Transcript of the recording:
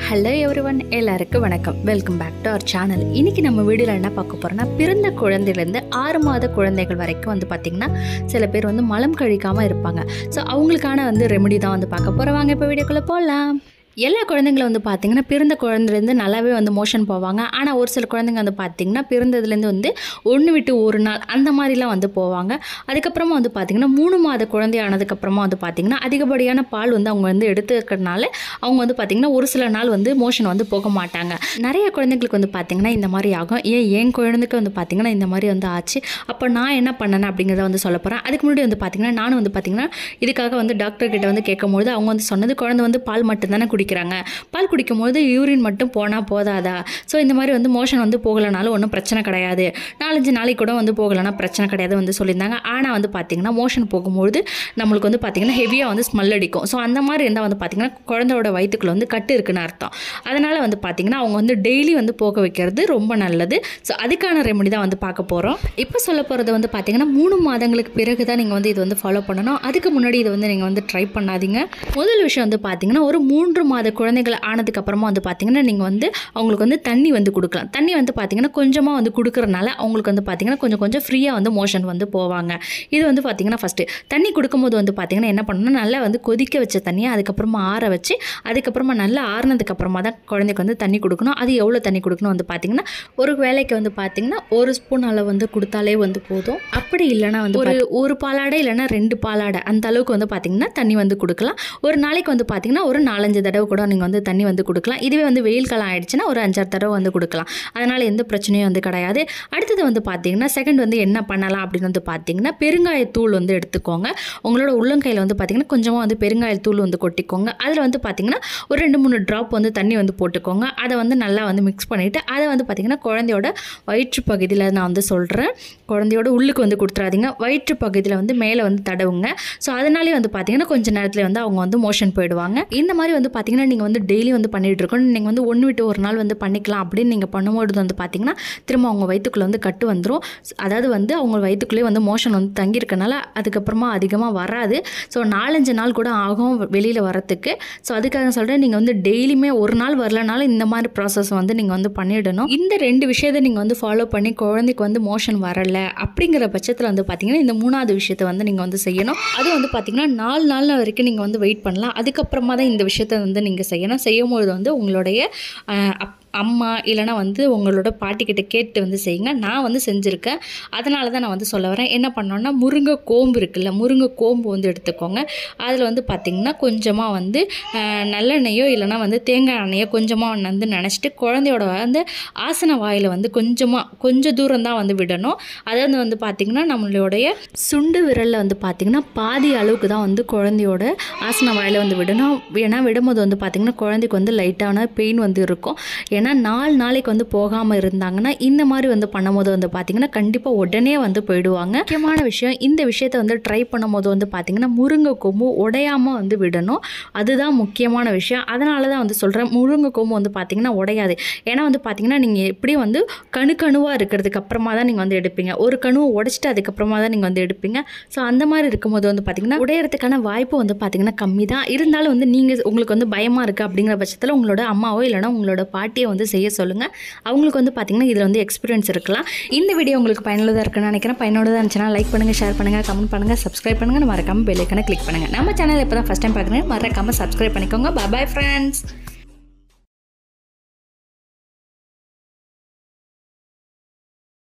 hello everyone எல்லாருக்கும் வணக்கம் welcome back to our channel இன்னைக்கு நம்ம வீடியோவில் என்ன பார்க்க போகிறோம்னா பிறந்த குழந்தையிலேருந்து ஆறு மாத குழந்தைகள் வரைக்கும் வந்து பார்த்திங்கன்னா சில பேர் வந்து மலம் கழிக்காமல் இருப்பாங்க ஸோ அவங்களுக்கான வந்து ரெமெடி தான் வந்து பார்க்க போகிறோம் வாங்க இப்போ வீடியோக்குள்ளே போகலாம் எல்லா குழந்தைங்களும் வந்து பார்த்திங்கன்னா பிறந்த குழந்தைலேருந்து நல்லாவே வந்து மோஷன் போவாங்க ஆனால் ஒரு சில குழந்தைங்க வந்து பார்த்திங்கன்னா பிறந்ததுலேருந்து வந்து ஒன்று விட்டு ஒரு நாள் அந்த மாதிரிலாம் வந்து போவாங்க அதுக்கப்புறமா வந்து பார்த்திங்கன்னா மூணு மாத குழந்தை ஆனதுக்கப்புறமா வந்து பார்த்திங்கன்னா அதிகப்படியான பால் வந்து அவங்க வந்து எடுத்துக்கிறதுனால அவங்க வந்து பார்த்திங்கன்னா ஒரு சில நாள் வந்து மோஷன் வந்து போக மாட்டாங்க நிறைய குழந்தைங்களுக்கு வந்து பார்த்திங்கன்னா இந்த மாதிரி ஆகும் ஏன் என் குழந்தைக்கு வந்து பார்த்திங்கன்னா இந்த மாதிரி வந்து ஆச்சு அப்போ நான் என்ன பண்ணேன் அப்படிங்கிறத வந்து சொல்ல போகிறேன் அதுக்கு முன்னாடி வந்து பார்த்திங்கன்னா நானும் வந்து பார்த்திங்கன்னா இதுக்காக வந்து டாக்டர் கிட்ட வந்து கேட்கும்போது அவங்க வந்து சொன்னது குழந்தை வந்து பால் மட்டும்தானே குடிக்கிறாங்க பால் குடிக்கும்போது யூரின் மட்டும் போனால் போதாதா ஸோ இந்த மாதிரி வந்து மோஷன் வந்து போகலைனாலும் ஒன்றும் பிரச்சனை கிடையாது நாலஞ்சு நாளைக்கு கூட வந்து போகலைன்னா பிரச்சனை கிடையாது வந்து சொல்லியிருந்தாங்க ஆனால் வந்து பார்த்திங்கன்னா மோஷன் போகும்பொழுது நம்மளுக்கு வந்து பார்த்திங்கன்னா ஹெவியாக வந்து ஸ்மெல் அடிக்கும் ஸோ அந்த மாதிரி இருந்தால் வந்து பார்த்திங்கன்னா குழந்தையோட வயிற்றுக்குள்ள வந்து கட்டு இருக்குன்னு அர்த்தம் அதனால் வந்து பார்த்திங்கன்னா அவங்க வந்து டெய்லி வந்து போக வைக்கிறது ரொம்ப நல்லது ஸோ அதுக்கான ரெமெடி தான் வந்து பார்க்க போகிறோம் இப்போ சொல்ல போகிறது வந்து பார்த்திங்கன்னா மூணு மாதங்களுக்கு பிறகு தான் நீங்கள் வந்து இது வந்து ஃபாலோ பண்ணணும் அதுக்கு முன்னாடி இதை வந்து நீங்கள் வந்து ட்ரை பண்ணாதீங்க முதல் விஷயம் வந்து பார்த்திங்கன்னா ஒரு மூன்று மாத குழந்தைகள் ஆனதுக்கப்புறமா வந்து பார்த்திங்கன்னா நீங்கள் வந்து அவங்களுக்கு வந்து தண்ணி வந்து கொடுக்கலாம் தண்ணி வந்து பார்த்திங்கன்னா கொஞ்சமாக வந்து கொடுக்குறனால அவங்களுக்கு வந்து பார்த்திங்கன்னா கொஞ்சம் கொஞ்சம் ஃப்ரீயாக வந்து மோஷன் வந்து போவாங்க இது வந்து பார்த்திங்கன்னா ஃபஸ்ட்டு தண்ணி கொடுக்கும்போது வந்து பார்த்திங்கன்னா என்ன பண்ணணும்னா நல்லா வந்து கொதிக்க வச்ச தண்ணியை அதுக்கப்புறமா ஆற வச்சு அதுக்கப்புறமா நல்லா ஆறுனதுக்கப்புறமா தான் குழந்தைக்கு வந்து தண்ணி கொடுக்கணும் அது எவ்வளோ தண்ணி கொடுக்கணும் வந்து பார்த்திங்கன்னா ஒரு வேலைக்கு வந்து பார்த்திங்கன்னா ஒரு ஸ்பூன் அளவு வந்து கொடுத்தாலே வந்து போதும் அப்படி இல்லைன்னா வந்து ஒரு ஒரு பாலாடை இல்லைன்னா ரெண்டு பாலாடை அந்த அளவுக்கு வந்து பார்த்திங்கன்னா தண்ணி வந்து கொடுக்கலாம் ஒரு நாளைக்கு வந்து பார்த்திங்கன்னா ஒரு நாலஞ்சு தடவை கூட நீங்கள் வந்து தண்ணி வந்து கொடுக்கலாம் இதுவே வந்து வெயில் காலம் ஆயிடுச்சுன்னா ஒரு அஞ்சாறு தடவை வந்து கொடுக்கலாம் அதனால் எந்த பிரச்சனையும் வந்து கிடையாது அடுத்தது வந்து பார்த்திங்கன்னா செகண்ட் வந்து என்ன பண்ணலாம் அப்படின்னு வந்து பார்த்திங்கன்னா பெருங்காயத்தூள் வந்து எடுத்துக்கோங்க உங்களோட உள்ளங்கையில் வந்து பார்த்திங்கன்னா கொஞ்சமாக வந்து பெருங்காயத்தூள் வந்து கொட்டிக்கோங்க அதில் வந்து பார்த்திங்கன்னா ஒரு ரெண்டு மூணு ட்ராப் வந்து தண்ணி வந்து போட்டுக்கோங்க அதை வந்து நல்லா வந்து மிக்ஸ் பண்ணிவிட்டு அதை வந்து பார்த்திங்கன்னா குழந்தையோட வயிற்று பகுதியில் நான் வந்து சொல்கிறேன் குழந்தையோட உள்ளுக்கு வந்து கொடுத்துறாதீங்க வயிற்று பகுதியில் வந்து மேலே வந்து தடவுங்க ஸோ அதனாலே வந்து பார்த்திங்கன்னா கொஞ்சம் நேரத்தில் வந்து அவங்க வந்து மோஷன் போயிடுவாங்க இந்த மாதிரி வந்து பார்த்திங்கன்னா நீங்கள் வந்து டெய்லி வந்து பண்ணிகிட்டு இருக்கணும் நீங்கள் வந்து ஒன்று விட்டு ஒரு நாள் வந்து பண்ணிக்கலாம் அப்படின்னு நீங்கள் பண்ணும்போது வந்து பார்த்திங்கன்னா திரும்ப அவங்க வயிற்றுக்குள்ளே வந்து கட்டு வந்துடும் அதாவது வந்து அவங்க வயிற்றுக்குள்ளேயே வந்து மோஷன் வந்து தங்கியிருக்கனால அதுக்கப்புறமா அதிகமாக வராது ஸோ நாலஞ்சு நாள் கூட ஆகும் வெளியில் வரத்துக்கு ஸோ அதுக்காக சொல்கிறேன் நீங்கள் வந்து டெய்லியுமே ஒரு நாள் வரலனாலும் இந்த மாதிரி ப்ராசஸ் வந்து நீங்கள் வந்து பண்ணிடணும் இந்த ரெண்டு விஷயத்தை நீங்கள் வந்து ஃபாலோ பண்ணி குழந்தைக்கு வந்து மோஷன் வரலை அப்படிங்கிற பட்சத்தில் வந்து பார்த்தீங்கன்னா இந்த மூணாவது விஷயத்தை வந்து நீங்கள் வந்து செய்யணும் அது வந்து பார்த்தீங்கன்னா நாலு நாள் வரைக்கும் நீங்கள் வந்து வெயிட் பண்ணலாம் அதுக்கப்புறமா தான் இந்த விஷயத்தை வந்து நீங்கள் செய்யணும் செய்யும்போது வந்து உங்களுடைய அஹ், அப் அம்மா இல்லைனா வந்து உங்களோட பாட்டிக்கிட்ட கேட்டு வந்து செய்யுங்க நான் வந்து செஞ்சுருக்கேன் அதனால தான் நான் வந்து சொல்ல வரேன் என்ன பண்ணோன்னா முருங்கை கோம்பு இருக்குல்ல முருங்கை கோம்பு வந்து எடுத்துக்கோங்க அதில் வந்து பார்த்திங்கன்னா கொஞ்சமாக வந்து அஹ், நல்லெண்ணெயோ இல்லைனா வந்து தேங்காய் எண்ணெயோ கொஞ்சமாக வந்து நினச்சிட்டு குழந்தையோட வந்து ஆசன வாயில் வந்து கொஞ்சமாக கொஞ்சம் தூரம் தான் வந்து விடணும் அதாவது வந்து பார்த்திங்கன்னா நம்மளுடைய சுண்டு விரலில் வந்து பார்த்திங்கன்னா பாதி அளவுக்கு தான் வந்து குழந்தையோட ஆசன வாயில் வந்து விடணும் ஏன்னா விடும்போது வந்து பார்த்திங்கன்னா குழந்தைக்கு வந்து லைட்டான பெயின் வந்து இருக்கும் ஏன்னா நாலு நாளைக்கு வந்து போகாமல் இருந்தாங்கன்னா இந்த மாதிரி வந்து பண்ணும்போது வந்து பார்த்திங்கன்னா கண்டிப்பாக உடனே வந்து போயிடுவாங்க முக்கியமான விஷயம் இந்த விஷயத்தை வந்து ட்ரை பண்ணும்போது வந்து பார்த்திங்கன்னா முருங்கை கொம்பு உடையாமல் வந்து விடணும் அதுதான் முக்கியமான விஷயம் அதனால தான் வந்து சொல்கிறேன் முருங்கை கொம்பு வந்து பார்த்திங்கன்னா உடையாது ஏன்னா வந்து பார்த்திங்கன்னா நீங்கள் எப்படியும் வந்து கணு கணுவாக இருக்கிறதுக்கு அப்புறமா தான் நீங்கள் வந்து எடுப்பீங்க ஒரு கணுவை உடைச்சிட்டு அதுக்கப்புறமா தான் நீங்கள் வந்து எடுப்பீங்க ஸோ அந்த மாதிரி இருக்கும்போது வந்து பார்த்திங்கன்னா உடையறதுக்கான வாய்ப்பு வந்து பார்த்திங்கன்னா கம்மி தான் இருந்தாலும் வந்து நீங்கள் உங்களுக்கு வந்து பயமாக இருக்குது அப்படிங்கிற பட்சத்தில் உங்களோட அம்மாவோ இல்லைனா உங்களோட பாட்டியை வந்து செய்ய சொல்லுங்கள் அவங்களுக்கு வந்து பார்த்திங்கன்னா இதில் வந்து எக்ஸ்பீரியன்ஸ் இருக்கலாம் இந்த வீடியோ உங்களுக்கு பயனுள்ளதாக இருக்குன்னு நினைக்கிறேன் பயனுள்ளதாக இருந்துச்சுன்னா லைக் பண்ணுங்கள் ஷேர் பண்ணுங்கள் கமெண்ட் பண்ணுங்கள் சப்ஸ்கிரைப் பண்ணுங்கள் மறக்காமல் பெல் ஐக்கனை கிளிக் பண்ணுங்கள் நம்ம சேனல் இப்போ தான் ஃபஸ்ட் டைம் பார்க்குறேன் மறக்காமல் சப்ஸ்கிரைப் பண்ணிக்கோங்க பாய் ஃப்ரெண்ட்ஸ்